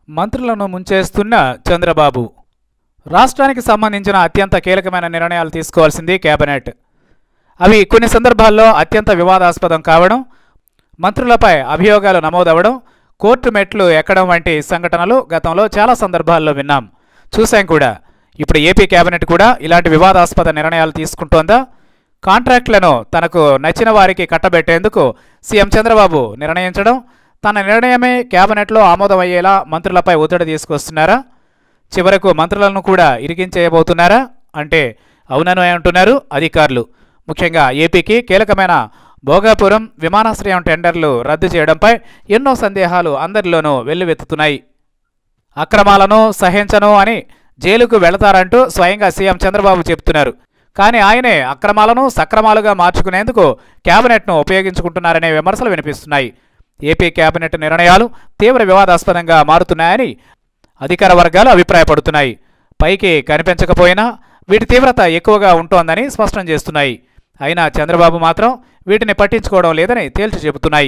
మంత్రులను ముంచేస్తున్న చంద్రబాబు రాష్ట్రానికి సంబంధించిన అత్యంత కీలకమైన నిర్ణయాలు తీసుకోవాల్సింది కేబినెట్ అవి కొన్ని సందర్భాల్లో అత్యంత వివాదాస్పదం కావడం మంత్రులపై అభియోగాలు నమోదవడం కోర్టు మెట్లు ఎక్కడం వంటి సంఘటనలు గతంలో చాలా సందర్భాల్లో విన్నాం చూశాం కూడా ఇప్పుడు ఏపీ కేబినెట్ కూడా ఇలాంటి వివాదాస్పద నిర్ణయాలు తీసుకుంటోందా కాంట్రాక్టులను తనకు నచ్చిన వారికి కట్టబెట్టేందుకు సీఎం చంద్రబాబు నిర్ణయించడం తన నిర్ణయమే కేబినెట్లో ఆమోదమయ్యేలా మంత్రులపై ఒత్తిడి తీసుకొస్తున్నారా చివరకు మంత్రులను కూడా ఇరికించేయబోతున్నారా అంటే అవునను అంటున్నారు అధికారులు ముఖ్యంగా ఏపీకి కీలకమైన భోగాపురం విమానాశ్రయం టెండర్లు రద్దు చేయడంపై ఎన్నో సందేహాలు అందరిలోనూ వెల్లువెత్తుతున్నాయి అక్రమాలను సహించను అని జైలుకు వెళతారంటూ స్వయంగా సీఎం చంద్రబాబు చెబుతున్నారు కానీ ఆయనే అక్రమాలను సక్రమాలుగా మార్చుకునేందుకు కేబినెట్ను ఉపయోగించుకుంటున్నారనే విమర్శలు వినిపిస్తున్నాయి ఏపీ కేబినెట్ నిర్ణయాలు తీవ్ర వివాదాస్పదంగా మారుతున్నాయని అధికార వర్గాలు అభిప్రాయపడుతున్నాయి పైకి కనిపించకపోయినా వీటి తీవ్రత ఎక్కువగా ఉంటోందని స్పష్టం చేస్తున్నాయి అయినా చంద్రబాబు మాత్రం వీటిని పట్టించుకోవడం లేదని తేల్చి చెబుతున్నాయి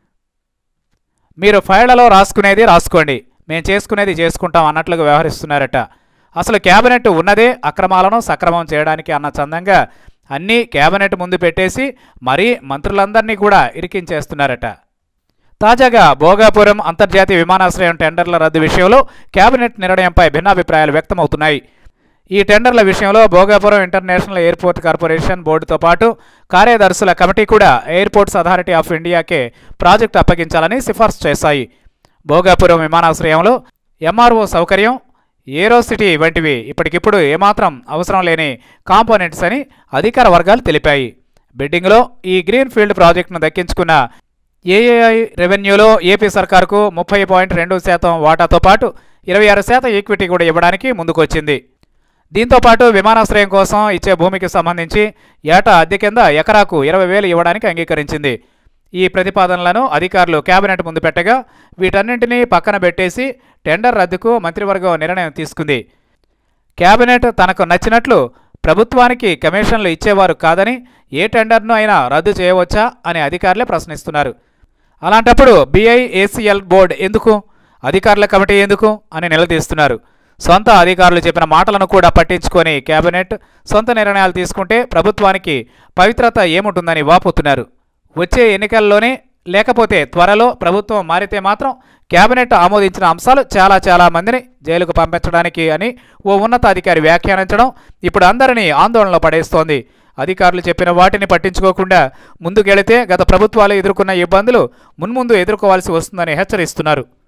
మీరు ఫైళ్లలో రాసుకునేది రాసుకోండి మేము చేసుకునేది చేసుకుంటాం అన్నట్లుగా వ్యవహరిస్తున్నారట అసలు కేబినెట్ ఉన్నదే అక్రమాలను సక్రమం చేయడానికి అన్న చందంగా అన్నీ కేబినెట్ ముందు పెట్టేసి మరీ మంత్రులందరినీ కూడా ఇరికించేస్తున్నారట తాజాగా భోగాపురం అంతర్జాతీయ విమానాశ్రయం టెండర్ల రద్దు విషయంలో కేబినెట్ నిర్ణయంపై భిన్నాభిప్రాయాలు వ్యక్తమవుతున్నాయి ఈ టెండర్ల విషయంలో భోగాపురం ఇంటర్నేషనల్ ఎయిర్పోర్ట్ కార్పొరేషన్ బోర్డుతో పాటు కార్యదర్శుల కమిటీ కూడా ఎయిర్పోర్ట్స్ అథారిటీ ఆఫ్ ఇండియాకే ప్రాజెక్టు అప్పగించాలని సిఫార్సు చేశాయి భోగాపురం విమానాశ్రయంలో ఎంఆర్ఓ సౌకర్యం ఏరోసిటీ వంటివి ఇప్పటికిప్పుడు ఏమాత్రం అవసరం లేని కాంపోనెంట్స్ అని అధికార వర్గాలు తెలిపాయి బిడ్డింగ్లో ఈ గ్రీన్ ఫీల్డ్ ప్రాజెక్టును దక్కించుకున్న ఏఏఐ రెవెన్యూలో ఏపీ సర్కార్కు ముప్పై పాయింట్ రెండు శాతం వాటాతో పాటు ఇరవై ఆరు శాతం ఈక్విటీ కూడా ఇవ్వడానికి ముందుకొచ్చింది దీంతో పాటు విమానాశ్రయం కోసం ఇచ్చే భూమికి సంబంధించి ఏటా అద్దె కింద ఎకరాకు ఇరవై వేలు ఇవ్వడానికి అంగీకరించింది ఈ ప్రతిపాదనలను అధికారులు కేబినెట్ ముందు పెట్టగా వీటన్నింటినీ పక్కన పెట్టేసి టెండర్ రద్దుకు మంత్రివర్గం నిర్ణయం తీసుకుంది కేబినెట్ తనకు నచ్చినట్లు ప్రభుత్వానికి కమిషన్లు ఇచ్చేవారు కాదని ఏ టెండర్ను అయినా రద్దు చేయవచ్చా అని అధికారులే ప్రశ్నిస్తున్నారు అలాంటప్పుడు బీఐఏసీఎల్ బోర్డు ఎందుకు అధికారుల కమిటీ ఎందుకు అని నిలదీస్తున్నారు సొంత అధికారులు చెప్పిన మాటలను కూడా పట్టించుకొని కేబినెట్ సొంత నిర్ణయాలు తీసుకుంటే ప్రభుత్వానికి పవిత్రత ఏముంటుందని వాపోతున్నారు వచ్చే ఎన్నికల్లోనే లేకపోతే త్వరలో ప్రభుత్వం మారితే మాత్రం కేబినెట్ ఆమోదించిన అంశాలు చాలా చాలా మందిని జైలుకు పంపించడానికి అని ఓ ఉన్నతాధికారి వ్యాఖ్యానించడం ఇప్పుడు అందరినీ ఆందోళనలో పడేస్తోంది అధికారులు చెప్పిన వాటిని పట్టించుకోకుండా ముందుకెళితే గత ప్రభుత్వాలు ఎదుర్కొన్న ఇబ్బందులు మున్ముందు ఎదుర్కోవాల్సి వస్తుందని హెచ్చరిస్తున్నారు